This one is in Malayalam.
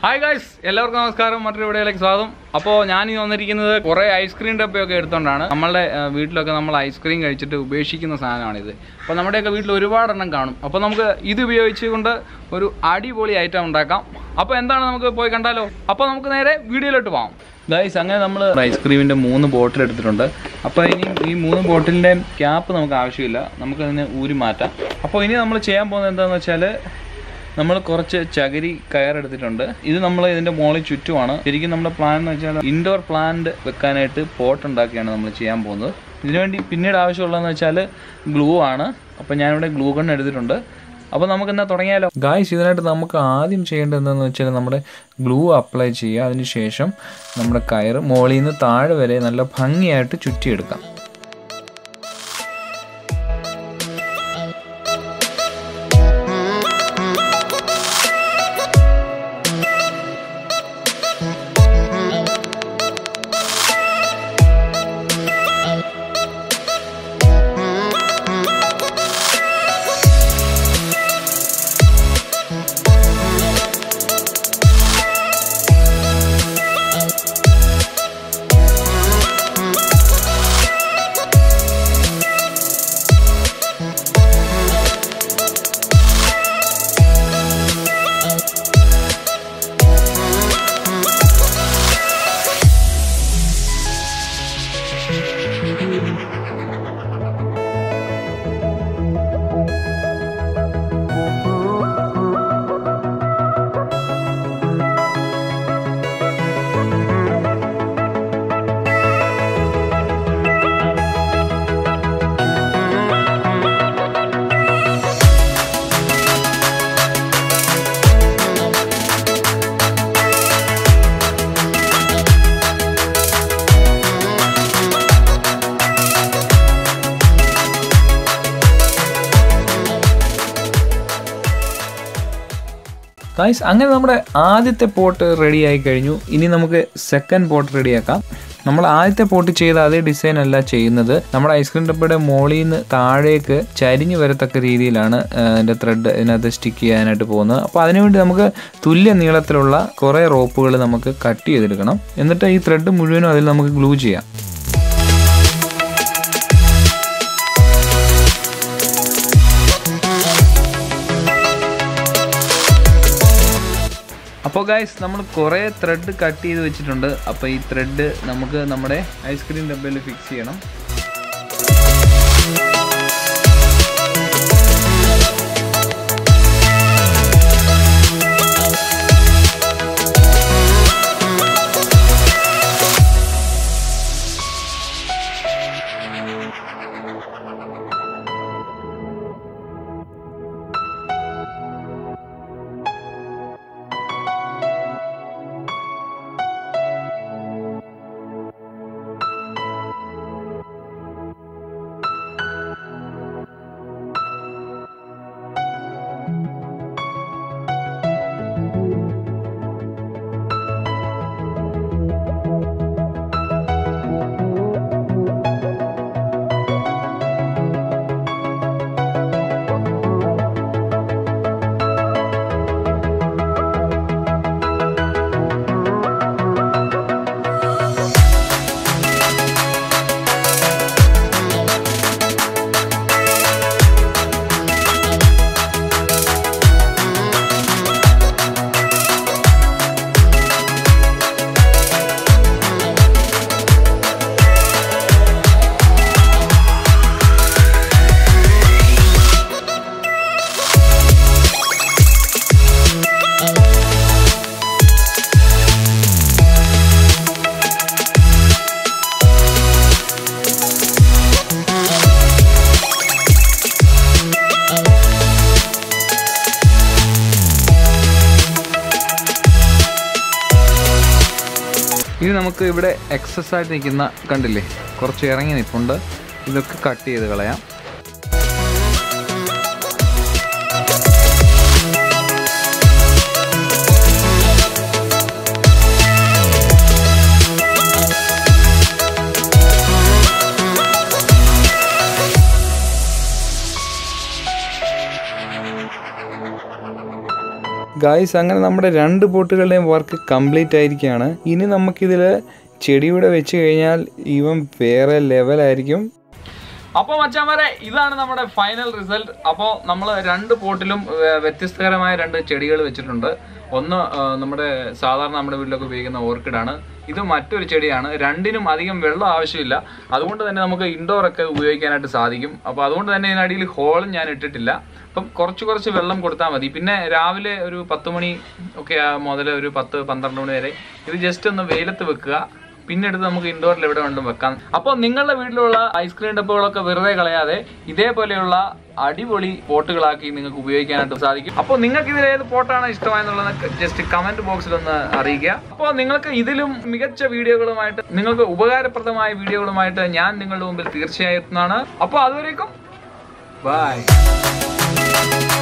ഹായ് ഗായ്സ് എല്ലാവർക്കും നമസ്കാരം മറ്റൊരു വീഡിയോയിലേക്ക് സ്വാഗതം അപ്പോൾ ഞാൻ ഈ വന്നിരിക്കുന്നത് കുറേ ഐസ്ക്രീം ഡബ്ബയൊക്കെ എടുത്തോണ്ടാണ് നമ്മളുടെ ആ, വീട്ടിലൊക്കെ നമ്മൾ ഐസ്ക്രീം കഴിച്ചിട്ട് ഉപേക്ഷിക്കുന്ന സാധനമാണിത് അപ്പോൾ നമ്മുടെയൊക്കെ വീട്ടിൽ ഒരുപാടെണ്ണം കാണും അപ്പോൾ നമുക്ക് ഇത് ഉപയോഗിച്ചുകൊണ്ട് ഒരു അടിപൊളി ഐറ്റം ഉണ്ടാക്കാം അപ്പോൾ എന്താണ് നമുക്ക് പോയി കണ്ടാലോ അപ്പോൾ നമുക്ക് നേരെ വീഡിയോയിലോട്ട് പോകാം ഗൈസ് അങ്ങനെ നമ്മൾ ഐസ്ക്രീമിൻ്റെ മൂന്ന് ബോട്ടിൽ എടുത്തിട്ടുണ്ട് അപ്പോൾ ഇനി ഈ മൂന്ന് ബോട്ടിലിൻ്റെ ക്യാപ്പ് നമുക്ക് ആവശ്യമില്ല നമുക്കതിനെ ഊരി മാറ്റാം അപ്പോൾ ഇനി നമ്മൾ ചെയ്യാൻ പോകുന്നത് എന്താണെന്ന് വെച്ചാൽ നമ്മൾ കുറച്ച് ചകിരി കയറെടുത്തിട്ടുണ്ട് ഇത് നമ്മൾ ഇതിന്റെ മുകളിൽ ചുറ്റുമാണ് ശരിക്കും നമ്മുടെ പ്ലാൻ എന്ന് വെച്ചാൽ ഇൻഡോർ പ്ലാന്റ് വെക്കാനായിട്ട് പോട്ട് ഉണ്ടാക്കിയാണ് നമ്മൾ ചെയ്യാൻ പോകുന്നത് ഇതിനുവേണ്ടി പിന്നീട് ആവശ്യമുള്ളതെന്ന് വെച്ചാൽ ഗ്ലൂ ആണ് അപ്പോൾ ഞാനിവിടെ ഗ്ലൂ ഗൺ എടുത്തിട്ടുണ്ട് അപ്പോൾ നമുക്ക് എന്നാ തുടങ്ങിയാലോ ഗായ്സ് ഇതിനായിട്ട് നമുക്ക് ആദ്യം ചെയ്യേണ്ടത് എന്താണെന്ന് വെച്ചാൽ നമ്മുടെ ഗ്ലൂ അപ്ലൈ ചെയ്യുക അതിനുശേഷം നമ്മുടെ കയറ് മുകളിൽ നിന്ന് താഴെ വരെ നല്ല ഭംഗിയായിട്ട് ചുറ്റിയെടുക്കാം ഗൈസ് അങ്ങനെ നമ്മുടെ ആദ്യത്തെ പോട്ട് റെഡി ആയി കഴിഞ്ഞു ഇനി നമുക്ക് സെക്കൻഡ് പോട്ട് റെഡിയാക്കാം നമ്മൾ ആദ്യത്തെ പോട്ട് ചെയ്ത അതേ ഡിസൈൻ അല്ല ചെയ്യുന്നത് നമ്മുടെ ഐസ്ക്രീം ഡബ്ബയുടെ മുകളിൽ നിന്ന് താഴേക്ക് ചരിഞ്ഞു വരത്തക്ക രീതിയിലാണ് ആ, അതിൻ്റെ ത്രെഡ് ഇതിനകത്ത് സ്റ്റിക്ക് ചെയ്യാനായിട്ട് പോകുന്നത് അപ്പോൾ അതിനുവേണ്ടി നമുക്ക് തുല്യ നീളത്തിലുള്ള കുറേ റോപ്പുകൾ നമുക്ക് കട്ട് ചെയ്തെടുക്കണം എന്നിട്ട് ഈ ത്രെഡ് മുഴുവനും അതിൽ നമുക്ക് ഗ്ലൂ ചെയ്യാം അപ്പോൾ ഗൈസ് നമ്മൾ കുറേ ത്രെഡ് കട്ട് ചെയ്ത് വെച്ചിട്ടുണ്ട് അപ്പോൾ ഈ ത്രെഡ് നമുക്ക് നമ്മുടെ ഐസ്ക്രീം ഡബ്ബയിൽ ഫിക്സ് ചെയ്യണം ഇനി നമുക്ക് ഇവിടെ എക്സസ് ആയിട്ട് നിൽക്കുന്ന കണ്ടില്ലേ കുറച്ച് ഇറങ്ങി നിൽപ്പുണ്ട് ഇതൊക്കെ കട്ട് ചെയ്ത് കളയാം ഗായ്സ് അങ്ങനെ നമ്മുടെ രണ്ട് പോട്ടുകളുടെയും വർക്ക് കംപ്ലീറ്റ് ആയിരിക്കുകയാണ് ഇനി നമുക്കിതിൽ ചെടിയുടെ വെച്ച് കഴിഞ്ഞാൽ ഇവൻ വേറെ ലെവലായിരിക്കും അപ്പോൾ മച്ചാമാരെ ഇതാണ് നമ്മുടെ ഫൈനൽ റിസൾട്ട് അപ്പോൾ നമ്മൾ രണ്ട് പോട്ടിലും ഏർ, വ്യത്യസ്തകരമായ രണ്ട് ചെടികൾ വെച്ചിട്ടുണ്ട് ഒന്ന് ഏർ, നമ്മുടെ സാധാരണ നമ്മുടെ വീട്ടിലൊക്കെ ഉപയോഗിക്കുന്ന ഓർക്കിഡാണ് ഇത് മറ്റൊരു ചെടിയാണ് രണ്ടിനും അധികം വെള്ളം ആവശ്യമില്ല അതുകൊണ്ട് തന്നെ നമുക്ക് ഇൻഡോർ ഒക്കെ ഉപയോഗിക്കാനായിട്ട് സാധിക്കും അപ്പോൾ അതുകൊണ്ട് തന്നെ ഇതിനടിയിൽ ഹോളും ഞാൻ ഇട്ടിട്ടില്ല അപ്പം കുറച്ച് കുറച്ച് വെള്ളം കൊടുത്താൽ മതി പിന്നെ രാവിലെ ഒരു പത്ത് മണി ഒക്കെ മുതൽ ഒരു പത്ത് പന്ത്രണ്ട് മണി വരെ ഇത് ജസ്റ്റ് ഒന്ന് വെയിലത്ത് വെക്കുക പിന്നെ എടുത്ത് നമുക്ക് ഇൻഡോറിൽ എവിടെ വേണ്ടും വെക്കാം അപ്പോൾ നിങ്ങളുടെ വീട്ടിലുള്ള ഐസ്ക്രീം ഡബ്ബകളൊക്കെ വെറുതെ കളയാതെ ഇതേപോലെയുള്ള അടിപൊളി പോട്ടുകളാക്കി നിങ്ങൾക്ക് ഉപയോഗിക്കാനായിട്ട് സാധിക്കും അപ്പോൾ നിങ്ങൾക്ക് ഇതിൽ ഏത് പോട്ടാണ് ഇഷ്ടമായെന്നുള്ളത് ജസ്റ്റ് കമന്റ് ബോക്സിൽ ഒന്ന് അറിയിക്കുക അപ്പോൾ നിങ്ങൾക്ക് ഇതിലും മികച്ച വീഡിയോകളുമായിട്ട് നിങ്ങൾക്ക് ഉപകാരപ്രദമായ വീഡിയോകളുമായിട്ട് ഞാൻ നിങ്ങളുടെ മുമ്പിൽ തീർച്ചയായും എത്തുന്നതാണ് അപ്പോൾ അതുവരേക്കും ബൈ